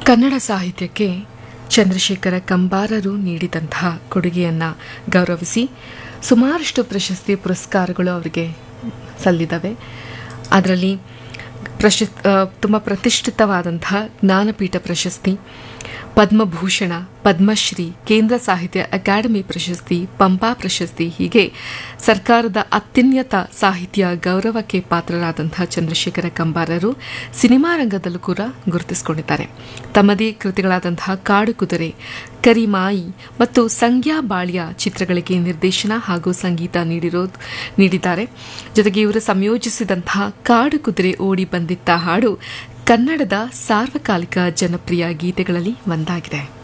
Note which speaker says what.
Speaker 1: ಕನ್ನಡ ಸಾಹಿತ್ಯಕ್ಕೆ ಚಂದ್ರಶೇಖರ ಕಂಬಾರರು ನೀಡಿದಂತಹ ಕೊಡುಗೆಯನ್ನು ಗೌರವಿಸಿ ಸುಮಾರಷ್ಟು ಪ್ರಶಸ್ತಿ ಪುರಸ್ಕಾರಗಳು ಅವರಿಗೆ ಸಲ್ಲಿದವೆ ಅದರಲ್ಲಿ ಪ್ರಶಸ್ ತುಂಬ ಪ್ರತಿಷ್ಠಿತವಾದಂತಹ ಜ್ಞಾನಪೀಠ ಪ್ರಶಸ್ತಿ ಪದ್ಮಭೂಷಣ ಪದ್ಮಶ್ರೀ ಕೇಂದ್ರ ಸಾಹಿತ್ಯ ಅಕಾಡೆಮಿ ಪ್ರಶಸ್ತಿ ಪಂಪಾ ಪ್ರಶಸ್ತಿ ಹೀಗೆ ಸರ್ಕಾರದ ಅತ್ಯುನ್ನತ ಸಾಹಿತ್ಯ ಗೌರವಕ್ಕೆ ಪಾತ್ರರಾದಂತಹ ಚಂದ್ರಶೇಖರ ಕಂಬಾರರು ಸಿನಿಮಾ ರಂಗದಲ್ಲೂ ಕೂಡ ಗುರುತಿಸಿಕೊಂಡಿದ್ದಾರೆ ತಮ್ಮದೇ ಕೃತಿಗಳಾದಂತಹ ಕಾಡು ಕುದುರೆ ಕರಿಮಾಯಿ ಮತ್ತು ಸಂಗ್ಯಾ ಬಾಳ್ಯ ಚಿತ್ರಗಳಿಗೆ ನಿರ್ದೇಶನ ಹಾಗೂ ಸಂಗೀತ ನೀಡಿರೋ ನೀಡಿದ್ದಾರೆ ಜೊತೆಗೆ ಇವರು ಸಂಯೋಜಿಸಿದಂತಹ ಕಾಡು ಕುದುರೆ ಓಡಿ ಬಂದಿತ್ತ ಹಾಡು ಕನ್ನಡದ ಸಾರ್ವಕಾಲಿಕ ಜನಪ್ರಿಯ ಗೀತೆಗಳಲ್ಲಿ ಒಂದಾಗಿದೆ